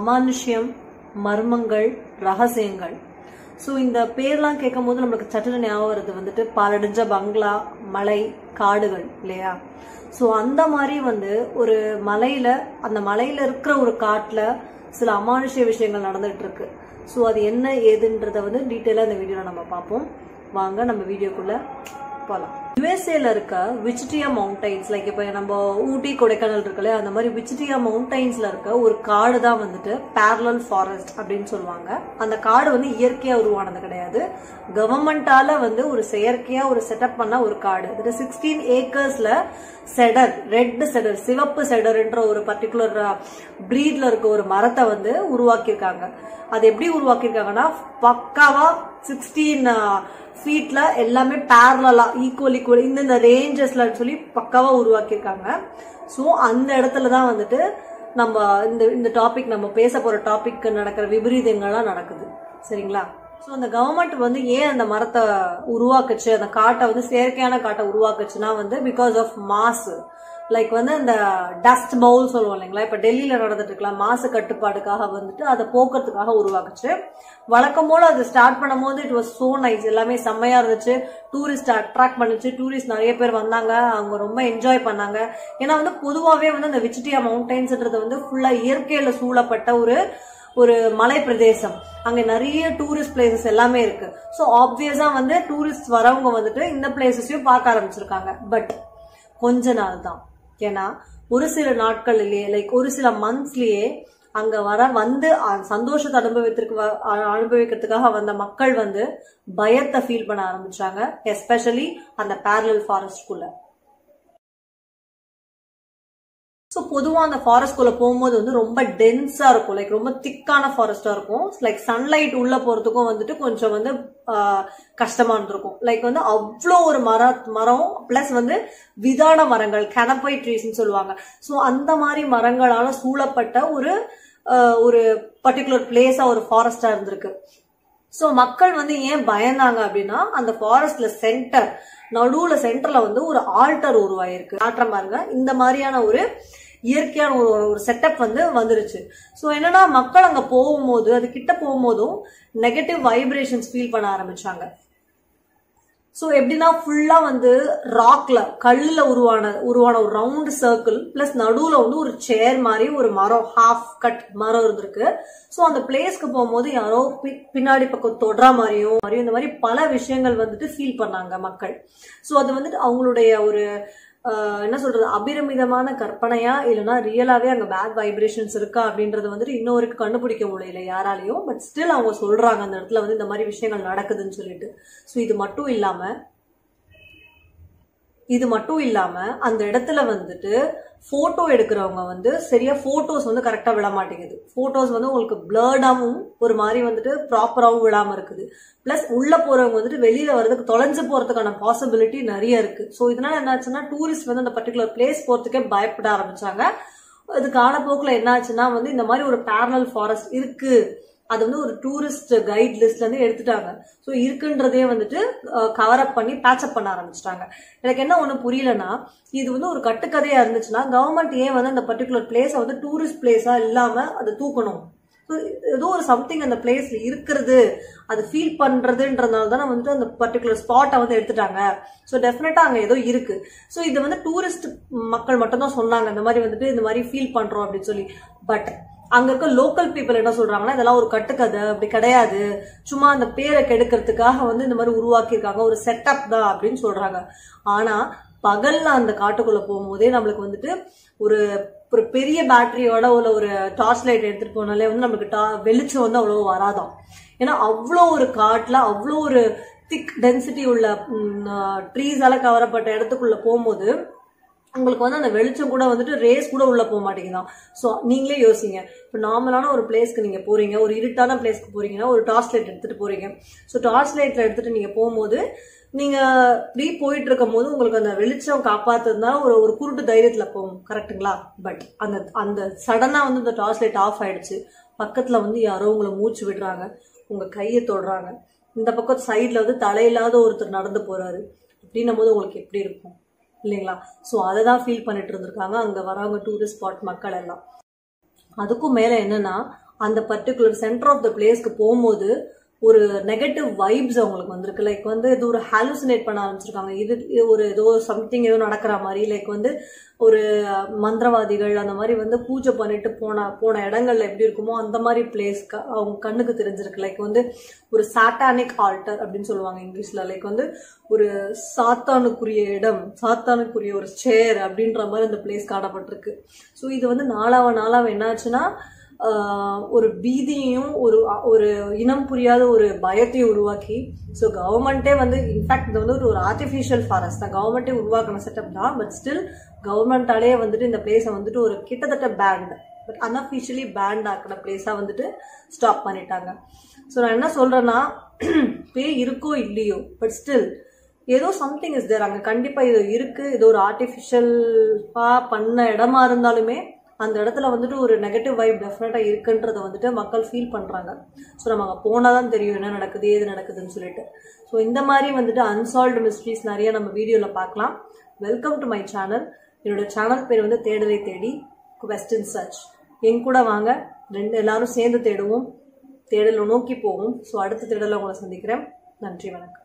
அமானுஷ்யம் மர்மங்கள் ரகசியங்கள் ஸோ இந்த பேர்லாம் கேட்கும் போது நம்மளுக்கு சட்டுன்னு ஞாபகம் வருது வந்துட்டு பாலடைஞ்ச பங்களா மலை காடுகள் இல்லையா ஸோ அந்த மாதிரி வந்து ஒரு மலையில அந்த மலையில இருக்கிற ஒரு காட்டுல சில அமானுஷ்ய விஷயங்கள் நடந்துட்டு இருக்கு ஸோ அது என்ன ஏதுன்றத வந்து டீட்டெயிலாக இந்த வீடியோவில் நம்ம பார்ப்போம் வாங்க நம்ம வீடியோக்குள்ள போகலாம் யுஎஸ்ஏல இருக்க விச்சிட்டியா மவுண்டைன்ஸ் லைக் இப்போ நம்ம ஊட்டி கொடைக்கானல் இருக்குல்ல அந்த மாதிரி விச்சிட்டியா மவுண்டைன்ஸ்ல இருக்க ஒரு காடு தான் வந்துட்டு பேரலல் ஃபாரஸ்ட் அப்படின்னு சொல்லுவாங்க அந்த காடு வந்து இயற்கையா உருவானது கிடையாது கவர்மெண்டால வந்து ஒரு செயற்கையா ஒரு செட்டப் பண்ண ஒரு காடு இது சிக்ஸ்டீன் ஏக்கர்ஸ்ல செடர் ரெட் செடர் சிவப்பு செடர்ன்ற ஒரு பர்டிகுலர் பிரீட்ல இருக்க ஒரு மரத்தை வந்து உருவாக்கியிருக்காங்க அது எப்படி உருவாக்கியிருக்காங்கன்னா பக்காவா சிக்ஸ்டீன் ஃபீட்ல எல்லாமே பேரலா ஈக்குவல் ஈக்குவல் இந்த ரேஞ்சஸ்ல சொல்லி பக்காவா உருவாக்கியிருக்காங்க ஸோ அந்த இடத்துல தான் வந்துட்டு நம்ம இந்த இந்த டாபிக் நம்ம பேச போற டாபிக் நடக்கிற விபரீதங்கள்லாம் நடக்குது சரிங்களா ஸோ அந்த கவர்மெண்ட் வந்து ஏன் அந்த மரத்தை உருவாக்குச்சு அந்த காட்டை வந்து செயற்கையான காட்டை உருவாக்குச்சுன்னா வந்து பிகாஸ் ஆஃப் மாசு லைக் வந்து இந்த டஸ்ட் பவுல் சொல்லுவோம் இல்லைங்களா இப்போ டெல்லியில் நடந்துட்டு இருக்கலாம் மாசு கட்டுப்பாடுக்காக வந்துட்டு அதை போக்குறதுக்காக உருவாக்குச்சு வழக்கம் போல அது ஸ்டார்ட் பண்ணும்போது இட் வாஸ் சோ நைஸ் எல்லாமே செம்மையா இருந்துச்சு டூரிஸ்ட் அட்ராக்ட் பண்ணுச்சு டூரிஸ்ட் நிறைய பேர் வந்தாங்க அவங்க ரொம்ப என்ஜாய் பண்ணாங்க ஏன்னா வந்து பொதுவாகவே வந்து அந்த விச்சிட்டியா மவுண்டைன்ஸ்ன்றது வந்து ஃபுல்லா இயற்கையில சூழப்பட்ட ஒரு ஒரு மலை பிரதேசம் அங்க நிறைய டூரிஸ்ட் பிளேசஸ் எல்லாமே இருக்கு ஸோ ஆப்வியஸா வந்து டூரிஸ்ட் வரவங்க வந்துட்டு இந்த பிளேசஸையும் பார்க்க ஆரம்பிச்சிருக்காங்க பட் கொஞ்ச நாள் தான் ஏன்னா ஒரு சில நாட்கள்லயே லைக் ஒரு சில மந்த்ஸ்லயே அங்க வர வந்து சந்தோஷத்தை அனுபவித்திற்கு அனுபவிக்கிறதுக்காக வந்த மக்கள் வந்து பயத்தை ஃபீல் பண்ண ஆரம்பிச்சாங்க எஸ்பெஷலி அந்த பேரலல் ஃபாரஸ்ட்குள்ள ஸோ பொதுவாக அந்த ஃபாரஸ்ட்குள்ள போகும்போது வந்து ரொம்ப டென்ஸா இருக்கும் லைக் ரொம்ப திக்கான ஃபாரஸ்டா இருக்கும் லைக் சன்லைட் உள்ள போறதுக்கும் வந்துட்டு கொஞ்சம் வந்து கஷ்டமா இருந்திருக்கும் லைக் வந்து அவ்வளோ ஒரு மர மரம் பிளஸ் வந்து விதான மரங்கள் கனப்பை ட்ரீஸ்ன்னு சொல்லுவாங்க ஸோ அந்த மாதிரி மரங்களால சூழப்பட்ட ஒரு ஒரு பர்டிகுலர் பிளேஸா ஒரு ஃபாரஸ்டா இருந்திருக்கு ஸோ மக்கள் வந்து ஏன் பயந்தாங்க அப்படின்னா அந்த ஃபாரஸ்ட்ல சென்டர் நடுவுல சென்டர்ல வந்து ஒரு ஆல்டர் உருவாயிருக்கு காட்டுற பாருங்க இந்த மாதிரியான ஒரு இயற்கையான ஒரு ஒரு செட்டப் வந்து வந்துருச்சு ஸோ என்னன்னா மக்கள் அங்க போகும்போது அது கிட்ட போகும்போதும் நெகட்டிவ் வைப்ரேஷன்ஸ் ஃபீல் பண்ண ஆரம்பிச்சாங்க ஸோ எப்படின்னா ஃபுல்லா வந்து ராக்ல கல்லுல உருவான உருவான ஒரு ரவுண்ட் சர்க்கிள் பிளஸ் நடுவுல வந்து ஒரு சேர் மாதிரி ஒரு மரம் ஹாஃப் கட் மரம் இருந்திருக்கு ஸோ அந்த பிளேஸ்க்கு போகும்போது யாரோ பின்னாடி பக்கம் தொடர மாதிரியும் மாதிரியும் இந்த மாதிரி பல விஷயங்கள் வந்துட்டு ஃபீல் பண்ணாங்க மக்கள் ஸோ அது வந்துட்டு அவங்களுடைய ஒரு என்ன சொல்றது அபிரமிதமான கற்பனையா இல்லைன்னா ரியலாவே அங்க பேட் வைப்ரேஷன்ஸ் இருக்கா அப்படின்றது வந்துட்டு இன்னொருக்கு கண்டுபிடிக்க முடியல யாராலையும் பட் ஸ்டில் அவங்க சொல்றாங்க அந்த இடத்துல வந்து இந்த மாதிரி விஷயங்கள் நடக்குதுன்னு சொல்லிட்டு ஸோ இது மட்டும் இல்லாம இது மட்டும் இல்லாம அந்த இடத்துல வந்துட்டு போட்டோ எடுக்கிறவங்க வந்து சரியா போட்டோஸ் வந்து கரெக்டா விட மாட்டேங்குது போட்டோஸ் வந்து உங்களுக்கு பிளர்டாவும் ஒரு மாதிரி வந்துட்டு ப்ராப்பராகவும் விடாம இருக்குது பிளஸ் உள்ள போறவங்க வந்துட்டு வெளியில வர்றதுக்கு தொலைஞ்சு போறதுக்கான பாசிபிலிட்டி நிறைய இருக்கு ஸோ இதனால என்னாச்சுன்னா டூரிஸ்ட் வந்து அந்த பர்டிகுலர் பிளேஸ் போறதுக்கே பயப்பட ஆரம்பிச்சாங்க இது காலப்போக்கில் என்னாச்சுன்னா வந்து இந்த மாதிரி ஒரு பேரலல் ஃபாரஸ்ட் இருக்கு அது வந்து ஒரு டூரிஸ்ட் கைட் லிஸ்ட்ல இருந்து எடுத்துட்டாங்க ஸோ இருக்குன்றதே வந்துட்டு கவர் அப் பண்ணி பேச்சப் பண்ண ஆரம்பிச்சிட்டாங்க எனக்கு என்ன ஒன்று புரியலன்னா இது வந்து ஒரு கட்டுக்கதையா இருந்துச்சுன்னா கவர்மெண்ட் ஏன் வந்து அந்த பர்டிகுலர் பிளேஸை வந்து டூரிஸ்ட் பிளேஸா இல்லாம அதை தூக்கணும் ஏதோ ஒரு சம்திங் அந்த பிளேஸ்ல இருக்கிறது அது ஃபீல் பண்றதுன்றதுனால தான் வந்துட்டு அந்த பர்டிகுலர் ஸ்பாட்டை வந்து எடுத்துட்டாங்க ஸோ டெஃபினட்டா அங்க ஏதோ இருக்கு ஸோ இது வந்து டூரிஸ்ட் மக்கள் மட்டும் தான் சொன்னாங்க இந்த மாதிரி வந்துட்டு இந்த மாதிரி ஃபீல் பண்றோம் அப்படின்னு சொல்லி பட் அங்க இருக்க லோக்கல் பீப்புள் என்ன சொல்றாங்கன்னா இதெல்லாம் ஒரு கட்டுக்கதை அப்படி கிடையாது சும்மா அந்த பேரை கெடுக்கிறதுக்காக வந்து இந்த மாதிரி உருவாக்கியிருக்காங்க ஒரு செட்டப் தான் அப்படின்னு சொல்றாங்க ஆனா பகல்ல அந்த காட்டுக்குள்ள போகும்போதே நம்மளுக்கு வந்துட்டு ஒரு ஒரு பெரிய பேட்டரியோட உள்ள ஒரு டார்ச் லைட் எடுத்துட்டு போனாலே வந்து நம்மளுக்கு வெளிச்சம் வந்து அவ்வளோ வராதாம் ஏன்னா அவ்வளோ ஒரு காட்டுல அவ்வளோ ஒரு திக் டென்சிட்டி உள்ள ட்ரீஸால கவரப்பட்ட இடத்துக்குள்ள போகும்போது உங்களுக்கு வந்து அந்த வெளிச்சம் கூட வந்துட்டு ரேஸ் கூட உள்ள போக மாட்டேங்குதான் ஸோ நீங்களே யோசிங்க இப்போ நார்மலான ஒரு பிளேஸ்க்கு நீங்க போறீங்க ஒரு இருட்டான பிளேஸ்க்கு போறீங்கன்னா ஒரு டார்ச் லைட் எடுத்துட்டு போறீங்க ஸோ டார்ச் லைட்ல எடுத்துட்டு நீங்க போகும்போது நீங்க இப்படி போயிட்டு இருக்கும் போது உங்களுக்கு அந்த வெளிச்சம் காப்பாத்துறதுனா ஒரு ஒரு குருட்டு தைரியத்துல போகும் கரெக்ட்டுங்களா பட் அந்த அந்த சடனா வந்து இந்த டார்ச் லைட் ஆஃப் ஆயிடுச்சு பக்கத்துல வந்து யாரோ உங்களை மூச்சு விடுறாங்க உங்க கையை தொடுறாங்க இந்த பக்கம் சைட்ல வந்து தலையில்லாத ஒருத்தர் நடந்து போறாரு அப்படின்னும் போது உங்களுக்கு எப்படி இருக்கும் இல்லைங்களா ஸோ அதை தான் ஃபீல் பண்ணிட்டு இருந்திருக்காங்க அங்க வரவங்க டூரிஸ்ட் ஸ்பாட் மக்கள் எல்லாம் அதுக்கும் மேல என்னன்னா அந்த பர்டிகுலர் சென்டர் ஆஃப் த பிளேஸ்க்கு போகும்போது ஒரு நெகட்டிவ் வைப்ஸ் அவங்களுக்கு வந்திருக்கு லைக் வந்து இது ஒரு ஹாலுசினேட் பண்ண ஆரம்பிச்சிருக்காங்க இது இது ஒரு ஏதோ சம்திங் ஏதோ நடக்கிற மாதிரி லைக் வந்து ஒரு மந்திரவாதிகள் அந்த மாதிரி வந்து பூஜை பண்ணிட்டு போன போன இடங்கள்ல எப்படி இருக்குமோ அந்த மாதிரி பிளேஸ் அவங்க கண்ணுக்கு தெரிஞ்சிருக்கு லைக் வந்து ஒரு சாட்டானிக் ஆல்டர் அப்படின்னு சொல்லுவாங்க இங்கிலீஷ்ல லைக் வந்து ஒரு சாத்தானுக்குரிய இடம் சாத்தானுக்குரிய ஒரு சேர் அப்படின்ற மாதிரி அந்த பிளேஸ் காணப்பட்டிருக்கு ஸோ இது வந்து நாளாவ நாளாவ என்னாச்சுன்னா ஆஹ் ஒரு பீதியையும் ஒரு ஒரு இனம் புரியாத ஒரு பயத்தையும் உருவாக்கி ஸோ கவர்மெண்ட்டே வந்து இன்ஃபேக்ட் இது வந்து ஒரு ஆர்டிஃபிஷியல் ஃபாரஸ்ட் தான் கவர்மெண்ட்டே உருவாக்கின செட்டப் தான் பட் ஸ்டில் கவர்மெண்டாலே வந்துட்டு இந்த பிளேஸை வந்துட்டு ஒரு கிட்டத்தட்ட பேண்ட் பட் அன்அஃபிஷியலி பேண்ட் ஆக்கின பிளேஸாக வந்துட்டு ஸ்டாப் பண்ணிட்டாங்க ஸோ நான் என்ன சொல்றேன்னா பேய் இருக்கோ இல்லையோ பட் ஸ்டில் ஏதோ சம்திங் இஸ் தேர் அங்கே கண்டிப்பாக இது இருக்கு இது ஒரு ஆர்டிஃபிஷியலாக பண்ண இடமா இருந்தாலுமே அந்த இடத்துல வந்துட்டு ஒரு நெகட்டிவ் வைப் டெஃபினட்டாக இருக்குன்றத வந்துட்டு மக்கள் ஃபீல் பண்ணுறாங்க ஸோ நம்ம அங்கே போனால் தான் தெரியும் என்ன நடக்குது ஏது நடக்குதுன்னு சொல்லிட்டு ஸோ இந்த மாதிரி வந்துட்டு அன்சால்வ்டு மிஸ்ட்ரிஸ் நிறைய நம்ம வீடியோவில் பார்க்கலாம் வெல்கம் டு மை சேனல் என்னோட சேனல் பேர் வந்து தேடலை தேடி கொஸ்டின் சர்ச் என் கூட வாங்க ரெண்டு எல்லாரும் சேர்ந்து தேடுவோம் தேடலை நோக்கி போவோம் ஸோ அடுத்த தேடலை உங்களை சந்திக்கிறேன் நன்றி வணக்கம்